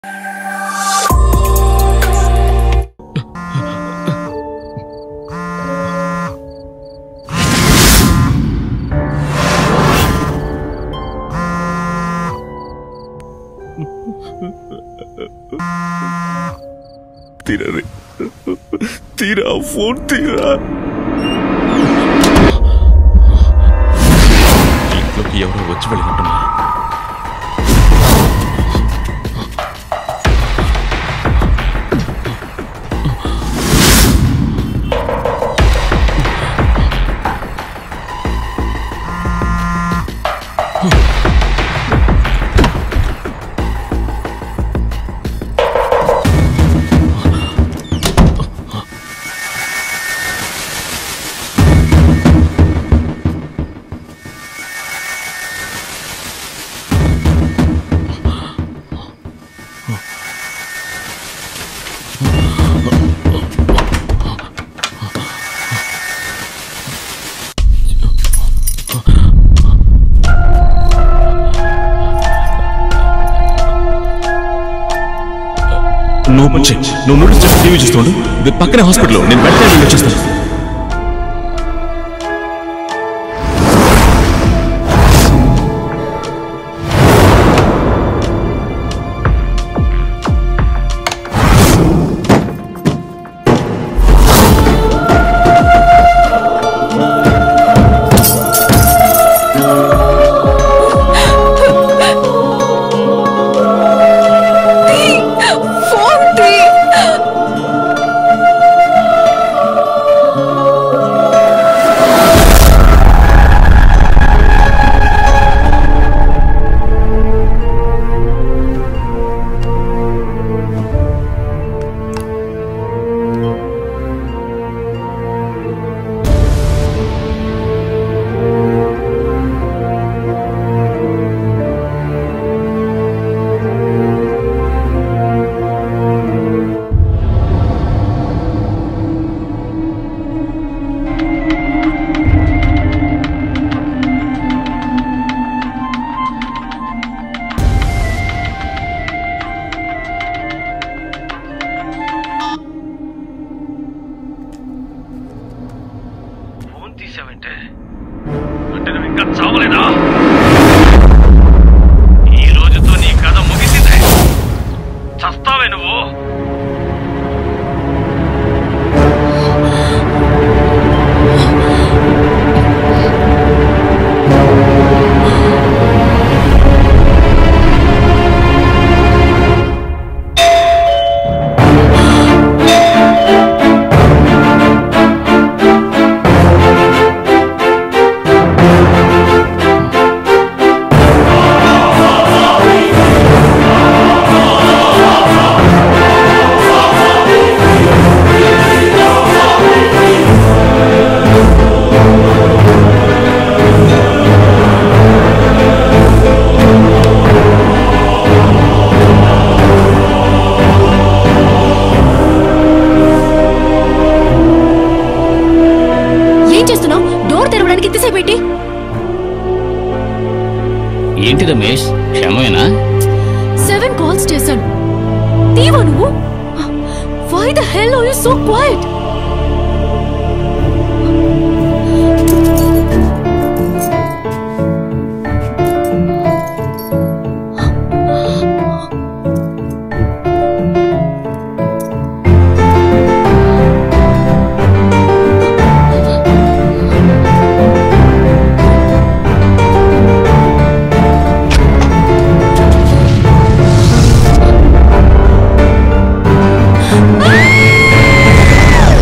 తీరా రే. తీరా ఫోన్ తీరా ఇంట్లోకి ఎవరో వచ్చి వెళ్ళినట్టున్నా నువ్వు వచ్చి నువ్వు నూడిల్స్ చేసి టీవీ చూస్తుండు ఇది పక్కనే హాస్పిటల్ నేను వెంటనే వెళ్ళి వచ్చేస్తాను ఫోన్ తీ ఫోన్ తీసావంటే అంటే నువ్వు ఇంకా చావలేదా ఈ రోజుతో నీ కథ ముగిసిందే చస్తావే నువ్వు ఏం చేస్తున్నావు డోర్ తెరవడానికి ఇంతసేపు ఏంటి ఏంటి రమేష్ క్షమేనా సెవెన్ కాల్స్ చేశాను తీవా నువ్వు why the hell are you so quiet ఆ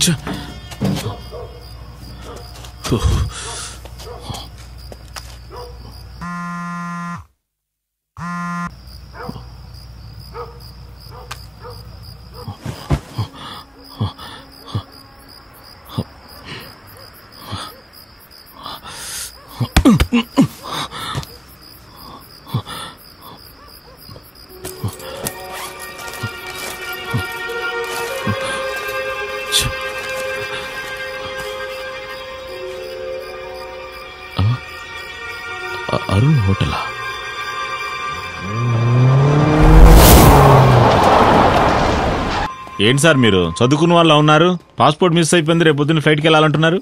ఛ. అ- అరుణ్ హోటలా ఏంటి సార్ మీరు చదువుకున్న వాళ్ళు ఉన్నారు పాస్పోర్ట్ మిస్ అయిపోయింది రేపు పొద్దున్న ఫ్లైట్కి వెళ్ళాలంటున్నారు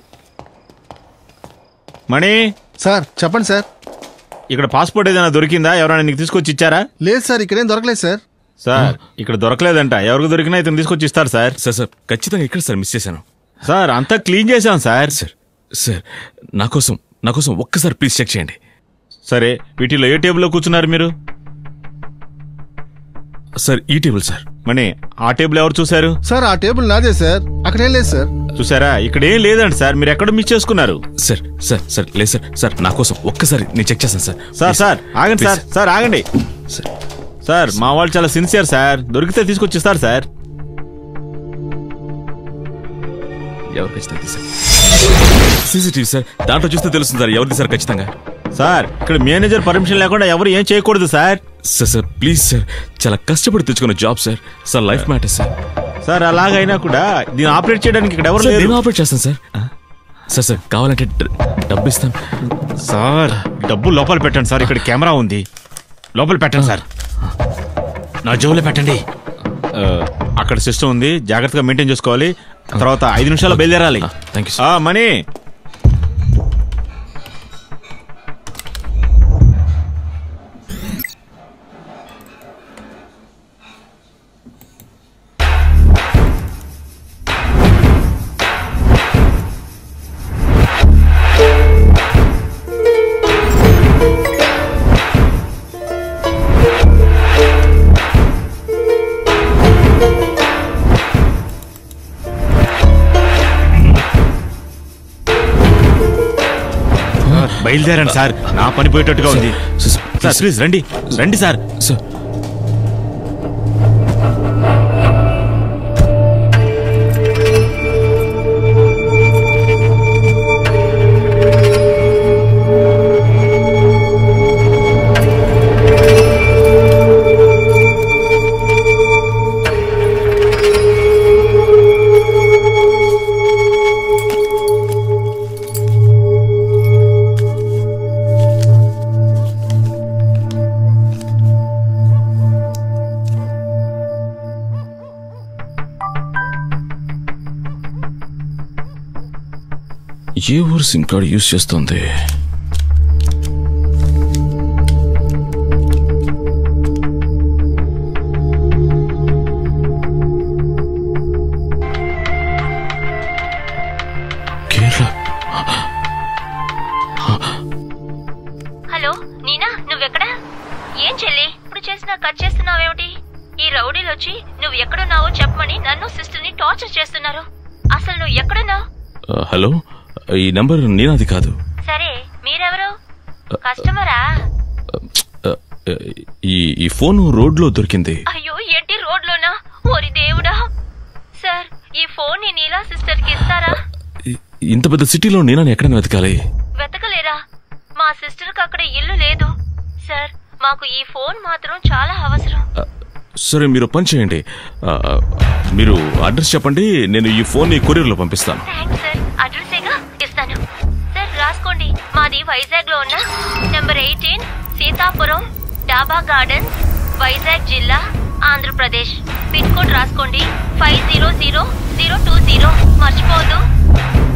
మణి సార్ చెప్పండి సార్ ఇక్కడ పాస్పోర్ట్ ఏదైనా దొరికిందా ఎవరైనా నీకు తీసుకొచ్చి ఇచ్చారా లేదు సార్ ఇక్కడేం దొరకలేదు సార్ సార్ ఇక్కడ దొరకలేదంట ఎవరికి దొరికినా ఇతను తీసుకొచ్చి ఇస్తారు సార్ సార్ సార్ ఖచ్చితంగా ఇక్కడ సార్ మిస్ చేశాను సార్ అంతా క్లీన్ చేశాం సార్ సార్ సార్ నా కోసం నా కోసం ఒక్కసారి ప్లీజ్ చెక్ చేయండి సరే వీటిలో ఏ టేబుల్లో కూర్చున్నారు మీరు సార్ ఈ టేబుల్ సార్ మణి ఆ టేబుల్ ఎవరు చూశారు సార్ ఆ టేబుల్ నాదే సార్ అక్కడేం లేదు సార్ చూసారా ఇక్కడ ఏం లేదండి సార్ మీరు ఎక్కడ మిస్ చేసుకున్నారు సార్ సార్ సార్ లేదు సార్ సార్ నా కోసం ఒక్కసారి నేను చెక్ చేస్తాను సార్ సార్ Please. సార్ ఆగండి సార్ Please. సార్ ఆగండి సార్ సార్ మా వాళ్ళు చాలా సిన్సియర్ సార్ దొరికితే తీసుకొచ్చి ఇస్తారు సార్ ఎవరు ఖచ్చితంగా తీసారు సీసీటీవీ సార్ దాంట్లో చూస్తే తెలుస్తుంది సార్ ఎవరిది సార్ ఖచ్చితంగా సార్ ఇక్కడ మేనేజర్ పర్మిషన్ లేకుండా ఎవరు ఏం చేయకూడదు sir sir sir please sir చాలా కష్టపడి తెచ్చుకున్న job sir sir life matter sir sir అలాగైనా కూడా దీన్ని ఆపరేట్ చేయడానికి ఇక్కడ ఎవరు సార్ లేరు నేను ఆపరేట్ చేస్తాను సార్ సార్ సార్ కావాలంటే డ- డబ్బు ఇస్తాను సార్ డబ్బు లోపల పెట్టండి సార్ ఇక్కడ కెమెరా ఉంది లోపల పెట్టండి సార్ నా జోబులో పెట్టండి ఆ, అక్కడ సిస్టమ్ ఉంది జాగ్రత్తగా మెయింటైన్ చేసుకోవాలి తర్వాత ఐదు నిమిషాలు బయలుదేరాలి థ్యాంక్ యూ ఆ, మనీ బయలుదేరండి సార్ నా పని పోయేటట్టుగా ఉంది సార్, సార్ ప్లీజ్ రండి రండి సార్ సార్ ఏ ఊరు సిమ్ కార్డ్ యూస్ చేస్తుంది కేరళ హలో నీనా నువ్వెక్కడా ఏం చెల్లి ఇప్పుడు చేసినా కట్ చేస్తున్నావేమిటి ఈ రౌడీలు వచ్చి నువ్వు ఎక్కడున్నావో చెప్పమని నన్ను సిస్టర్ని టార్చర్ చేస్తున్నారు అసలు నువ్వు ఎక్కడున్నావు ఆ, హలో ఈ నంబర్ నేనాది కాదు సరే మీరెవరు కస్టమరా ఆ, ఈ ఈ ఫోన్ రోడ్లో దొరికింది అయ్యో ఏంటి రోడ్లోనా ఓరి దేవుడా సార్ ఈ ఫోన్ ని నీలా సిస్టర్ కి ఇస్తారా ఇ- ఇంత పెద్ద సిటీలో నేనని ఎక్కడ వెతకాలి వెతకలేరా మా సిస్టర్ కి అక్కడ ఇల్లు లేదు సార్ మాకు ఈ ఫోన్ మాత్రం చాలా అవసరం ఆ, సరే మీరు పని చేయండి ఆ, మీరు అడ్రస్ చెప్పండి నేను ఈ ఫోన్ కొరియర్లో పంపిస్తాను థ్యాంక్స్ సార్ అడ్రస్సేగా ఇస్తాను సార్ రాసుకోండి మాది వైజాగ్ లో ఉన్న నెంబర్ ఎయిటీన్ సీతాపురం డాబా గార్డెన్స్ వైజాగ్ జిల్లా ఆంధ్రప్రదేశ్ పిన్ కోడ్ రాసుకోండి five zero zero zero two zero మర్చిపోవద్దు